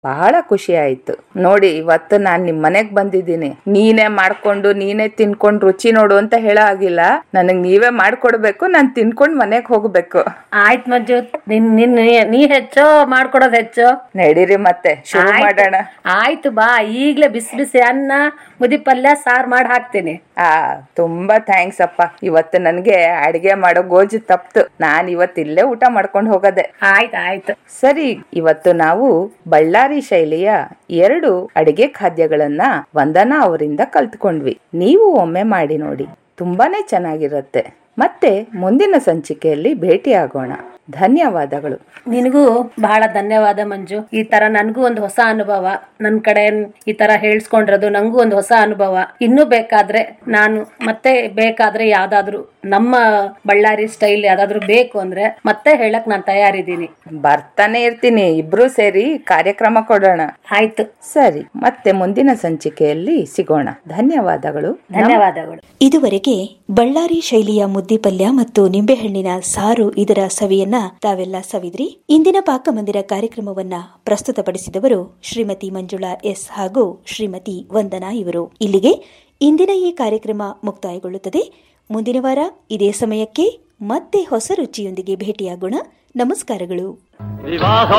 ಬಹಳ ಖುಷಿ ಆಯ್ತು ನೋಡಿ ಇವತ್ತು ನಾನ್ ನಿಮ್ ಮನೆಗ್ ಬಂದಿದ್ದೀನಿ ನೀನೇ ಮಾಡ್ಕೊಂಡು ನೀನೇ ತಿನ್ಕೊಂಡು ರುಚಿ ನೋಡು ಅಂತ ಹೇಳೋ ಆಗಿಲ್ಲ ನನಗ್ ನೀವೇ ಮಾಡ್ಕೊಡ್ಬೇಕು ನಾನ್ ತಿನ್ಕೊಂಡ್ ಮನೆಗ್ ಹೋಗ್ಬೇಕು ಆಯ್ತ್ ಮಂಜು ನಿನ್ ನಿನ್ ನೀ ಹೆಚ್ಚೋ ಮಾಡ್ಕೊಡೋದ್ ಹೆಚ್ಚು ನಡೀರಿ ಮತ್ತೆ ಶುರು ಆಯ್ತು. ಮಾಡೋಣ ಆಯ್ತು ಬಾ ಈಗ್ಲೇ ಬಿಸಿ ಬಿಸಿ ಅನ್ನ ಮುದಿ ಪಲ್ಯ ಸಾರ್ ಮಾಡಿ ಹಾಕ್ತೀನಿ ಆ ತುಂಬಾ ಥ್ಯಾಂಕ್ಸ್ ಅಪ್ಪ ಇವತ್ತು ನನ್ಗೆ ಅಡಿಗೆ ಮಾಡೋ ಗೋಜು ತಪ್ತು ನಾನ್ ಇವತ್ತು ಇಲ್ಲೇ ಊಟ ಮಾಡ್ಕೊಂಡು ಹೋಗದೆ ಆಯ್ತು ಆಯ್ತು ಸರಿ ಇವತ್ತು ನಾವು ಬಳ್ಳಾರಿ ಶೈಲಿಯ ಎರಡು ಅಡಿಗೆ ಖಾದ್ಯಗಳನ್ನ ವಂದನಾ ಅವರಿಂದ ಕಲ್ತ್ಕೊಂಡ್ವಿ ನೀವು ಒಮ್ಮೆ ಮಾಡಿ ನೋಡಿ ತುಂಬಾನೇ ಚೆನ್ನಾಗಿರುತ್ತೆ ಮತ್ತೆ ಮುಂದಿನ ಸಂಚಿಕೆಯಲ್ಲಿ ಭೇಟಿಯಾಗೋಣ ಧನ್ಯವಾದಗಳು ನಿನಗೂ ಬಹಳ ಧನ್ಯವಾದ ಮಂಜು ಈ ತರ ನನ್ಗೂ ಒಂದು ಹೊಸ ಅನುಭವ ನನ್ ಕಡೆ ಈ ತರ ಹೇಳ್ಸ್ಕೊಂಡಿರೋದು ನಂಗೂ ಒಂದು ಹೊಸ ಅನುಭವ ಇನ್ನೂ ಬೇಕಾದ್ರೆ ನಾನು ಮತ್ತೆ ಬೇಕಾದ್ರೆ ಯಾವ್ದಾದ್ರು ನಮ್ಮ ಬಳ್ಳಾರಿ ಸ್ಟೈಲ್ ಯಾವ್ದಾದ್ರು ಬೇಕು ಅಂದ್ರೆ ಮತ್ತೆ ಹೇಳಕ್ ನಾನು ತಯಾರಿದ್ದೀನಿ ಬರ್ತಾನೆ ಇರ್ತೀನಿ ಇಬ್ರು ಸೇರಿ ಕಾರ್ಯಕ್ರಮ ಕೊಡೋಣ ಆಯ್ತು ಸರಿ ಮತ್ತೆ ಮುಂದಿನ ಸಂಚಿಕೆಯಲ್ಲಿ ಸಿಗೋಣ ಧನ್ಯವಾದಗಳು ಧನ್ಯವಾದಗಳು ಇದುವರೆಗೆ ಬಳ್ಳಾರಿ ಶೈಲಿಯ ಮುದ್ದಿಪಲ್ಯ ಮತ್ತು ನಿಂಬೆಹಣ್ಣಿನ ಸಾರು ಇದರ ಸವಿಯನ್ನ ತಾವೆಲ್ಲ ಸವಿದ್ರಿ ಇಂದಿನ ಪಾಕಮಂದಿರ ಕಾರ್ಯಕ್ರಮವನ್ನ ಪ್ರಸ್ತುತಪಡಿಸಿದವರು ಶ್ರೀಮತಿ ಮಂಜುಳಾ ಎಸ್ ಹಾಗೂ ಶ್ರೀಮತಿ ವಂದನಾ ಇವರು ಇಲ್ಲಿಗೆ ಇಂದಿನ ಈ ಕಾರ್ಯಕ್ರಮ ಮುಕ್ತಾಯಗೊಳ್ಳುತ್ತದೆ ಮುಂದಿನ ವಾರ ಇದೇ ಸಮಯಕ್ಕೆ ಮತ್ತೆ ಹೊಸ ರುಚಿಯೊಂದಿಗೆ ಭೇಟಿಯಾಗೋಣ ನಮಸ್ಕಾರಗಳು ವಿವಾಹ